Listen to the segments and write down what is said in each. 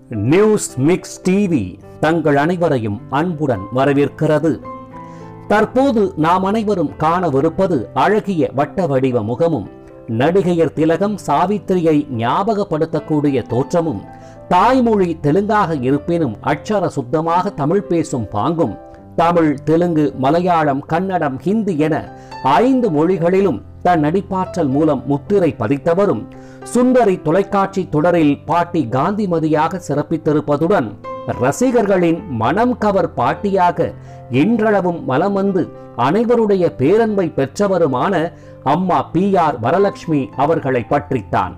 news mix TV தங்கள் அனைவரையும் அன்புடன் வரவேற்கிறது தற்போது நாம் அனைவரும் காணவிருப்பது அழகிய வட்ட வடிவ முகமும் நடிகையர் திலகம் சாவித்திரியை ஞாபகப்படுத்தக்கூடிய தோற்றமும் தாய்மொழி தெலுங்காக இருப்பினும் அட்சர சுத்தமாக தமிழ் பேசும் பாங்கும் தமிழ் தெலுங்கு மலையாளம் கன்னடம் ஹிந்தி என ஐந்து மொழிகளிலும் தன் நடிப்பாற்றல் மூலம் முத்திரை பதித்தவரும் சுந்தரி தொலைக்காட்சி தொடரில் பாட்டி காந்திமதியாக சிறப்பித்திருப்பதுடன் ரசிகர்களின் மனம் கவர் பாட்டியாக இன்றளவும் மலம் வந்து அனைவருடைய பேரன்பை பெற்றவருமான அம்மா பி ஆர் வரலட்சுமி அவர்களை பற்றித்தான்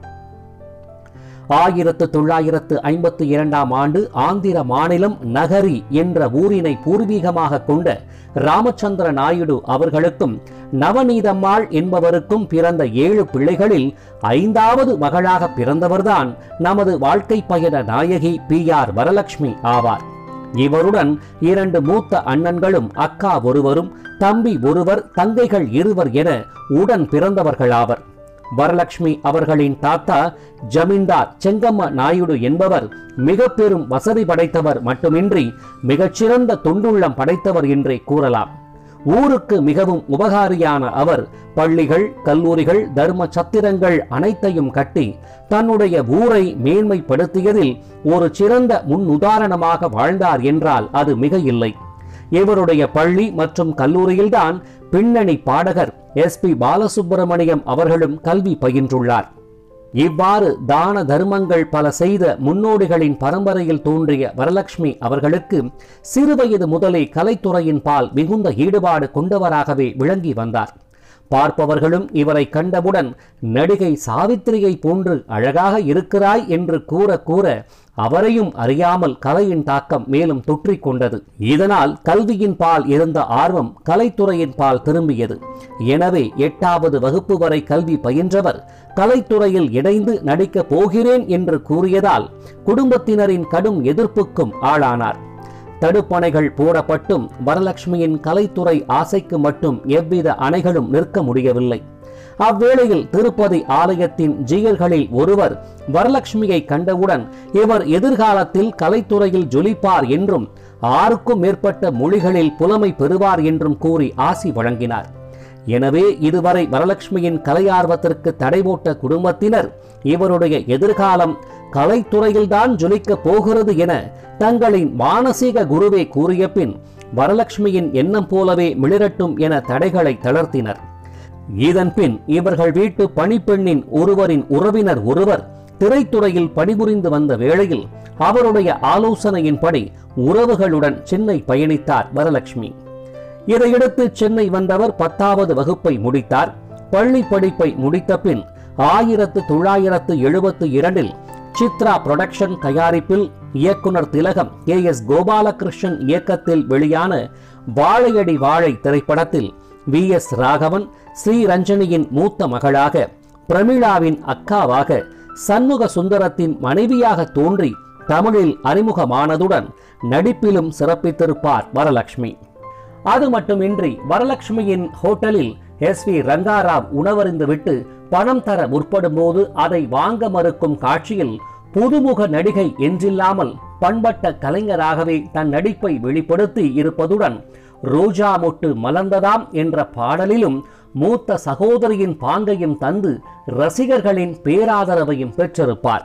ஆயிரத்து தொள்ளாயிரத்து ஐம்பத்தி இரண்டாம் ஆண்டு ஆந்திர மாநிலம் நகரி என்ற ஊரினை பூர்வீகமாக கொண்ட ராமச்சந்திர நாயுடு அவர்களுக்கும் நவநீதம்மாள் என்பவருக்கும் பிறந்த ஏழு பிள்ளைகளில் ஐந்தாவது மகளாக பிறந்தவர்தான் நமது வாழ்க்கை பயண நாயகி பி ஆர் வரலட்சுமி ஆவார் இவருடன் இரண்டு மூத்த அண்ணன்களும் அக்கா ஒருவரும் தம்பி ஒருவர் தங்கைகள் இருவர் என உடன் பிறந்தவர்களாவர் வரலட்சுமி அவர்களின் தாத்தா ஜமீன்தார் செங்கம்ம நாயுடு என்பவர் மிக பெரும் வசதி படைத்தவர் மட்டுமின்றி மிகச்சிறந்த தொண்டுள்ளம் படைத்தவர் என்றே கூறலாம் ஊருக்கு மிகவும் உபகாரியான அவர் பள்ளிகள் கல்லூரிகள் தர்ம சத்திரங்கள் அனைத்தையும் கட்டி தன்னுடைய ஊரை மேன்மைப்படுத்தியதில் ஒரு சிறந்த முன்னுதாரணமாக வாழ்ந்தார் என்றால் அது மிக இல்லை இவருடைய பள்ளி மற்றும் கல்லூரியில்தான் பின்னணி பாடகர் எஸ் பி பாலசுப்பிரமணியம் அவர்களும் கல்வி பயின்றுள்ளார் இவ்வாறு தான தர்மங்கள் பல செய்த முன்னோடிகளின் பரம்பரையில் தோன்றிய வரலட்சுமி அவர்களுக்கு சிறுவயது முதலே கலைத்துறையின் பால் மிகுந்த ஈடுபாடு கொண்டவராகவே விளங்கி வந்தார் பார்ப்பவர்களும் இவரை கண்டவுடன் நடிகை சாவித்திரியை போன்று அழகாக இருக்கிறாய் என்று கூற கூற அவரையும் அறியாமல் கலையின் தாக்கம் மேலும் தொற்றிக் கொண்டது இதனால் கல்வியின் பால் இருந்த ஆர்வம் கலைத்துறையின் பால் திரும்பியது எனவே எட்டாவது வகுப்பு வரை கல்வி பயின்றவர் கலைத்துறையில் இணைந்து நடிக்கப் போகிறேன் என்று கூறியதால் குடும்பத்தினரின் கடும் எதிர்ப்புக்கும் ஆளானார் தடுப்பணைகள் போடப்பட்டும் வரலட்சுமியின் கலைத்துறை ஆசைக்கு மட்டும் எவ்வித அணைகளும் நிற்க முடியவில்லை அவ்வேளையில் திருப்பதி ஆலயத்தின் ஜீயர்களில் ஒருவர் வரலட்சுமியை கண்டவுடன் இவர் எதிர்காலத்தில் கலைத்துறையில் ஜொலிப்பார் என்றும் ஆறுக்கும் மேற்பட்ட மொழிகளில் புலமை பெறுவார் என்றும் கூறி ஆசி வழங்கினார் எனவே இதுவரை வரலட்சுமியின் கலையார்வத்திற்கு தடை போட்ட குடும்பத்தினர் இவருடைய எதிர்காலம் கலைத்துறையில்தான் ஜொலிக்கப் போகிறது என தங்களின் மானசீக குருவே கூறிய பின் வரலட்சுமியின் எண்ணம் போலவே மிளிரட்டும் என தடைகளை தளர்த்தினர் இதன் பின் இவர்கள் வீட்டு பணிப்பெண்ணின் ஒருவரின் உறவினர் ஒருவர் திரைத்துறையில் பணிபுரிந்து வந்த வேளையில் அவருடைய ஆலோசனையின்படி உறவுகளுடன் சென்னை பயணித்தார் வரலட்சுமி இதையடுத்து சென்னை வந்தவர் பத்தாவது வகுப்பை முடித்தார் பள்ளி படிப்பை முடித்த பின் ஆயிரத்து தொள்ளாயிரத்து எழுபத்து இரண்டில் சித்ரா புரொடக்ஷன் தயாரிப்பில் இயக்குனர் திலகம் கே எஸ் கோபாலகிருஷ்ணன் இயக்கத்தில் வெளியான வாழையடி வாழை திரைப்படத்தில் வி எஸ் ராகவன் ஸ்ரீரஞ்சனியின் மூத்த மகளாக பிரமிளாவின் அக்காவாக சண்முக சுந்தரத்தின் மனைவியாக தோன்றி தமிழில் அறிமுகமானதுடன் நடிப்பிலும் சிறப்பித்திருப்பார் வரலட்சுமி அது மட்டுமின்றி வரலட்சுமியின் ஹோட்டலில் எஸ் வி ரங்காராவ் உணவருந்துவிட்டு பணம் தர முற்படும் போது அதை வாங்க மறுக்கும் காட்சியில் புதுமுக நடிகை என்றில்லாமல் பண்பட்ட கலைஞராகவே தன் நடிப்பை வெளிப்படுத்தி இருப்பதுடன் ரோஜா மொட்டு மலர்ந்ததாம் என்ற பாடலிலும் மூத்த சகோதரியின் பாங்கையும் தந்து ரசிகர்களின் பேராதரவையும் பெற்றிருப்பார்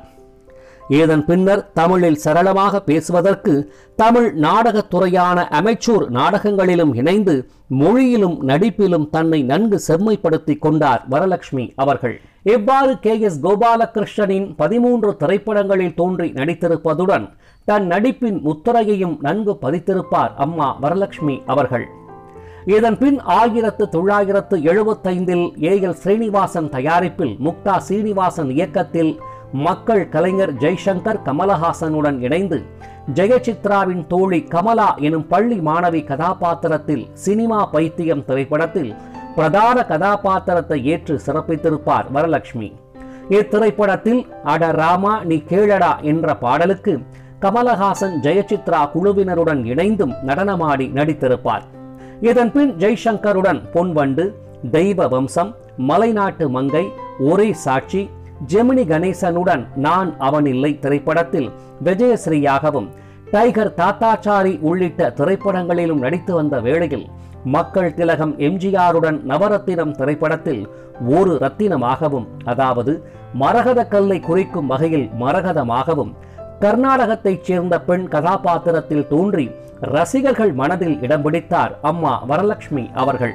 இதன் பின்னர் தமிழில் சரளமாக பேசுவதற்கு தமிழ் நாடகத் துறையான அமைச்சூர் நாடகங்களிலும் இணைந்து மொழியிலும் நடிப்பிலும் தன்னை நன்கு செம்மைப்படுத்திக் கொண்டார் வரலட்சுமி அவர்கள் இவ்வாறு கே எஸ் கோபாலகிருஷ்ணனின் பதிமூன்று திரைப்படங்களில் தோன்றி நடித்திருப்பதுடன் தன் நடிப்பின் முத்திரையையும் நன்கு பதித்திருப்பார் அம்மா வரலட்சுமி அவர்கள் இதன் பின் ஆயிரத்து தொள்ளாயிரத்து எழுபத்தைந்தில் ஏ எல் ஸ்ரீனிவாசன் தயாரிப்பில் முக்தா சீனிவாசன் இயக்கத்தில் மக்கள் கலைஞர் ஜெய்சங்கர் கமலஹாசனுடன் இணைந்து ஜெயசித்ராவின் தோழி கமலா எனும் பள்ளி மாணவி கதாபாத்திரத்தில் சினிமா பைத்தியம் திரைப்படத்தில் பிரதான கதாபாத்திரத்தை ஏற்று சிறப்பித்திருப்பார் வரலட்சுமி இத்திரைப்படத்தில் அட ராமா நீ கேளடா என்ற பாடலுக்கு கமலஹாசன் ஜெயசித்ரா குழுவினருடன் இணைந்தும் நடனமாடி நடித்திருப்பார் இதன் பின் ஜெய்சங்கருடன் பொன்வண்டு தெய்வ வம்சம் மலைநாட்டு மங்கை ஒரே சாட்சி ஜெமினி கணேசனுடன் நான் அவன் இல்லை திரைப்படத்தில் விஜயஸ்ரீயாகவும் டைகர் தாத்தாச்சாரி உள்ளிட்ட திரைப்படங்களிலும் நடித்து வந்த வேளையில் மக்கள் திலகம் எம்ஜிஆருடன் நவரத்தினம் திரைப்படத்தில் ஒரு ரத்தினமாகவும் அதாவது மரகத கல்லை குறிக்கும் வகையில் மரகதமாகவும் கர்நாடகத்தைச் சேர்ந்த பெண் கதாபாத்திரத்தில் தோன்றி ரசிகர்கள் மனதில் இடம் பிடித்தார் அம்மா வரலட்சுமி அவர்கள்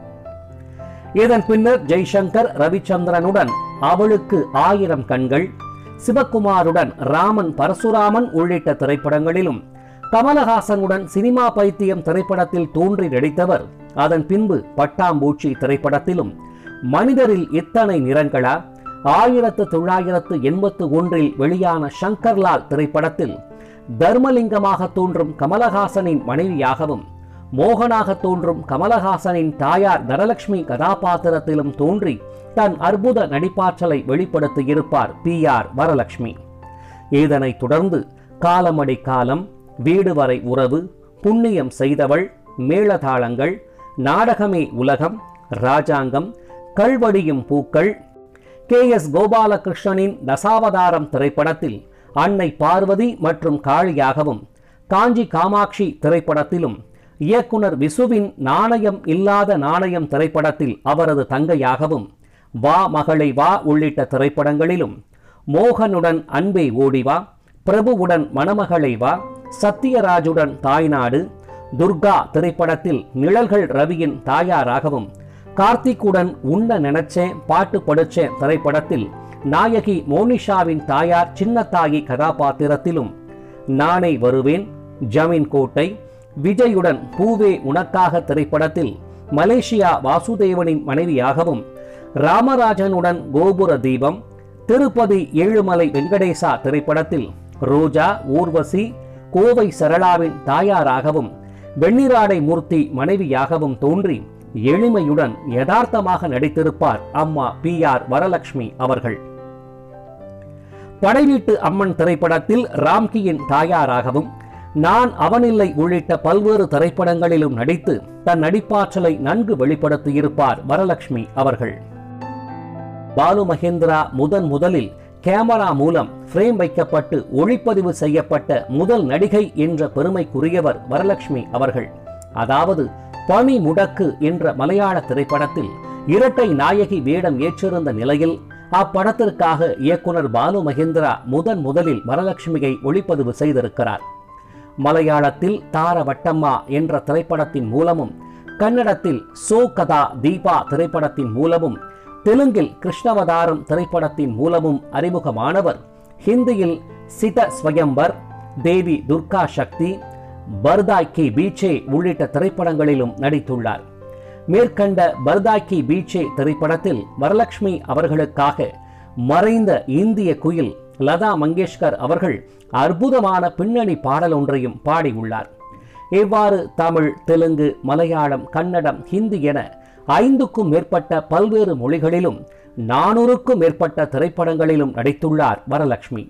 இதன் பின்னர் ஜெய்சங்கர் ரவிச்சந்திரனுடன் அவளுக்கு ஆயிரம் கண்கள் சிவகுமாருடன் ராமன் பரசுராமன் உள்ளிட்ட திரைப்படங்களிலும் கமலஹாசனுடன் சினிமா பைத்தியம் திரைப்படத்தில் தோன்றி நடித்தவர் அதன் பின்பு பட்டாம்பூச்சி திரைப்படத்திலும் மனிதரில் இத்தனை நிறங்களா ஆயிரத்து தொள்ளாயிரத்து எண்பத்து ஒன்றில் வெளியான சங்கர்லால் திரைப்படத்தில் தர்மலிங்கமாக தோன்றும் கமலஹாசனின் மனைவியாகவும் மோகனாக தோன்றும் கமலஹாசனின் தாயார் தனலட்சுமி கதாபாத்திரத்திலும் தோன்றி தன் அற்புத நடிப்பாற்றலை வெளிப்படுத்தியிருப்பார் பி ஆர் வரலட்சுமி இதனைத் தொடர்ந்து காலமடி காலம் வீடு வரை உறவு புண்ணியம் செய்தவள் மேளதாளங்கள் நாடகமே உலகம் ராஜாங்கம் கல்வடியும் பூக்கள் கே எஸ் கோபாலகிருஷ்ணனின் தசாவதாரம் திரைப்படத்தில் அன்னை பார்வதி மற்றும் காளியாகவும் காஞ்சி காமாட்சி திரைப்படத்திலும் இயக்குனர் விசுவின் நாணயம் இல்லாத நாணயம் திரைப்படத்தில் அவரது தங்கையாகவும் வா மகளை வா உள்ளிட்ட திரைப்படங்களிலும் மோகனுடன் அன்பே ஓடிவா பிரபுவுடன் மணமகளை வா சத்யராஜுடன் தாய்நாடு துர்கா திரைப்படத்தில் நிழல்கள் ரவியின் தாயாராகவும் கார்த்திக்குடன் உண்ண நினைச்சேன் பாட்டு படிச்சேன் திரைப்படத்தில் நாயகி மோனிஷாவின் தாயார் சின்னத்தாயி கதாபாத்திரத்திலும் நானே வருவேன் ஜமீன் கோட்டை விஜயுடன் பூவே உனக்காக திரைப்படத்தில் மலேசியா வாசுதேவனின் மனைவியாகவும் ராமராஜனுடன் கோபுர தீபம் திருப்பதி ஏழுமலை வெங்கடேசா திரைப்படத்தில் ரோஜா ஊர்வசி கோவை சரளாவின் தாயாராகவும் வெண்ணிராடை மூர்த்தி மனைவியாகவும் தோன்றி எளிமையுடன் யதார்த்தமாக நடித்திருப்பார் அம்மா பி ஆர் வரலட்சுமி அவர்கள் படைவீட்டு அம்மன் திரைப்படத்தில் ராம்கியின் தாயாராகவும் நான் அவனில்லை உள்ளிட்ட பல்வேறு திரைப்படங்களிலும் நடித்து தன் நடிப்பாற்றலை நன்கு வெளிப்படுத்தியிருப்பார் வரலட்சுமி அவர்கள் பாலு மகேந்திரா முதன் முதலில் கேமரா மூலம் ஃப்ரேம் வைக்கப்பட்டு ஒளிப்பதிவு செய்யப்பட்ட முதல் நடிகை என்ற பெருமைக்குரியவர் வரலட்சுமி அவர்கள் அதாவது பணி முடக்கு என்ற மலையாள திரைப்படத்தில் இரட்டை நாயகி வேடம் ஏற்றிருந்த நிலையில் அப்படத்திற்காக இயக்குனர் பாலு மகேந்திரா முதன் முதலில் வரலட்சுமியை ஒளிப்பதிவு செய்திருக்கிறார் மலையாளத்தில் தாரவட்டம்மா என்ற திரைப்படத்தின் மூலமும் கன்னடத்தில் சோ கதா தீபா திரைப்படத்தின் மூலமும் தெலுங்கில் கிருஷ்ணவதாரம் திரைப்படத்தின் மூலமும் அறிமுகமானவர் ஹிந்தியில் சித ஸ்வயம்பர் தேவி துர்கா சக்தி பர்தாய் கி பீச்சே உள்ளிட்ட திரைப்படங்களிலும் நடித்துள்ளார் மேற்கண்ட பர்தாய் கி பீச்சே திரைப்படத்தில் வரலட்சுமி அவர்களுக்காக மறைந்த இந்திய குயில் லதா மங்கேஷ்கர் அவர்கள் அற்புதமான பின்னணி பாடல் ஒன்றையும் பாடியுள்ளார் இவ்வாறு தமிழ் தெலுங்கு மலையாளம் கன்னடம் ஹிந்தி என ஐந்துக்கும் மேற்பட்ட பல்வேறு மொழிகளிலும் நானூறுக்கும் மேற்பட்ட திரைப்படங்களிலும் நடித்துள்ளார் வரலட்சுமி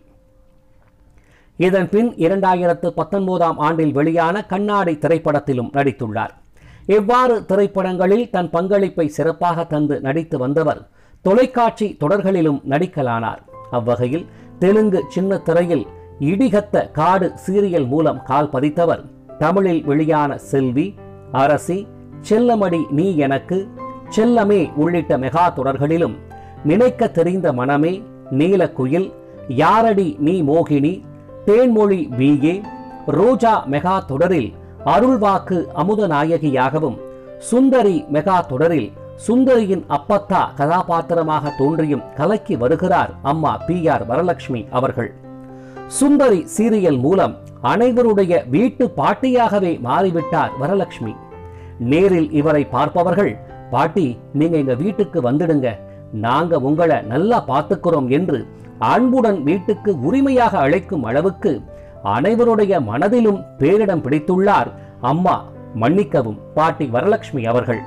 இதன் பின் இரண்டாயிரத்து பத்தொன்பதாம் ஆண்டில் வெளியான கண்ணாடி திரைப்படத்திலும் நடித்துள்ளார் இவ்வாறு திரைப்படங்களில் தன் பங்களிப்பை சிறப்பாக தந்து நடித்து வந்தவர் தொலைக்காட்சி தொடர்களிலும் நடிக்கலானார் அவ்வகையில் தெலுங்கு சின்ன திரையில் இடிகத்த காடு சீரியல் மூலம் கால் பதித்தவர் தமிழில் வெளியான செல்வி அரசி செல்லமடி நீ எனக்கு செல்லமே உள்ளிட்ட மெகா தொடர்களிலும் நினைக்க தெரிந்த மனமே நீலக்குயில் யாரடி நீ மோகினி தேன்மொழி பிஏ ரோஜா மெகா தொடரில் அருள்வாக்கு அமுத நாயகியாகவும் சுந்தரி மெகா தொடரில் சுந்தரியின் அப்பத்தா கதாபாத்திரமாக தோன்றியும் கலக்கி வருகிறார் அம்மா பி ஆர் வரலட்சுமி அவர்கள் சுந்தரி சீரியல் மூலம் அனைவருடைய வீட்டு பாட்டியாகவே மாறிவிட்டார் வரலட்சுமி நேரில் இவரை பார்ப்பவர்கள் பாட்டி நீங்க எங்க வீட்டுக்கு வந்துடுங்க நாங்க உங்களை நல்லா பார்த்துக்கிறோம் என்று அன்புடன் வீட்டுக்கு உரிமையாக அழைக்கும் அளவுக்கு அனைவருடைய மனதிலும் பேரிடம் பிடித்துள்ளார் அம்மா மன்னிக்கவும் பாட்டி வரலட்சுமி அவர்கள்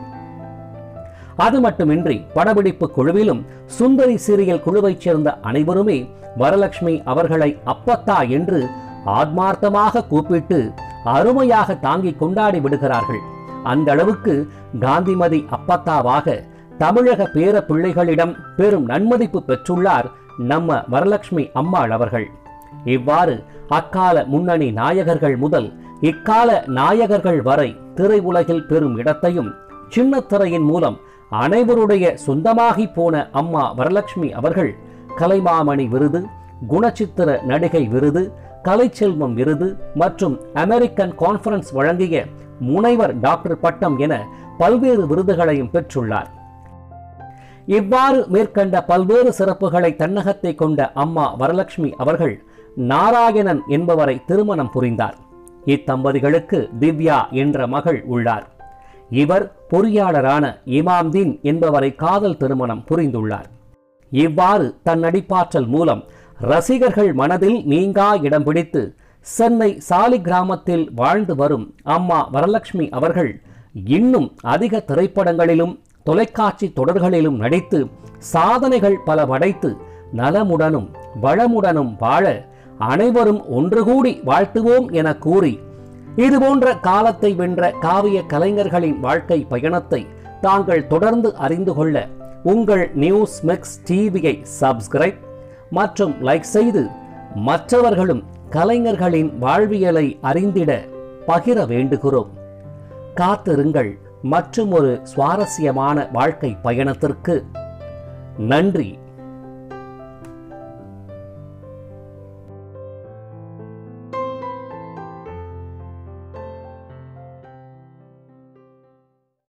அது மட்டுமின்றி படப்பிடிப்பு குழுவிலும் சுந்தரி சீரியல் குழுவைச் சேர்ந்த அனைவருமே வரலட்சுமி அவர்களை அப்பத்தா என்று ஆத்மார்த்தமாக கூப்பிட்டு அருமையாக தாங்கி கொண்டாடி விடுகிறார்கள் அந்த அளவுக்கு காந்திமதி அப்பத்தாவாக தமிழக பேர பிள்ளைகளிடம் பெரும் நன்மதிப்பு பெற்றுள்ளார் நம்ம வரலட்சுமி அம்மாள் அவர்கள் இவ்வாறு அக்கால முன்னணி நாயகர்கள் முதல் இக்கால நாயகர்கள் வரை திரையுலகில் பெறும் இடத்தையும் சின்ன திரையின் மூலம் அனைவருடைய சொந்தமாகி போன அம்மா வரலட்சுமி அவர்கள் கலைமாமணி விருது குணச்சித்திர நடிகை விருது கலைச்செல்வம் விருது மற்றும் அமெரிக்கன் கான்ஃபரன்ஸ் வழங்கிய முனைவர் டாக்டர் பட்டம் என பல்வேறு விருதுகளையும் பெற்றுள்ளார் இவ்வாறு மேற்கண்ட பல்வேறு சிறப்புகளை தன்னகத்தை கொண்ட அம்மா வரலட்சுமி அவர்கள் நாராயணன் என்பவரை திருமணம் புரிந்தார் இத்தம்பதிகளுக்கு திவ்யா என்ற மகள் உள்ளார் இவர் பொறியாளரான இமாம்தீன் என்பவரை காதல் திருமணம் புரிந்துள்ளார் இவ்வாறு தன் நடிப்பாற்றல் மூலம் ரசிகர்கள் மனதில் நீங்கா இடம் பிடித்து சென்னை சாலி கிராமத்தில் வாழ்ந்து வரும் அம்மா வரலட்சுமி அவர்கள் இன்னும் அதிக திரைப்படங்களிலும் தொலைக்காட்சி தொடர்களிலும் நடித்து சாதனைகள் பல படைத்து நலமுடனும் வளமுடனும் வாழ அனைவரும் ஒன்று கூடி வாழ்த்துவோம் என கூறி இதுபோன்ற காலத்தை வென்ற காவிய கலைஞர்களின் வாழ்க்கை பயணத்தை தாங்கள் தொடர்ந்து அறிந்து கொள்ள உங்கள் நியூஸ் மிக்ஸ் டிவியை சப்ஸ்கிரைப் மற்றும் லைக் செய்து மற்றவர்களும் கலைஞர்களின் வாழ்வியலை அறிந்திட பகிர வேண்டுகிறோம் காத்திருங்கள் மற்றும் ஒரு சுவாரஸ்யமான வாழ்க்கை பயணத்திற்கு நன்றி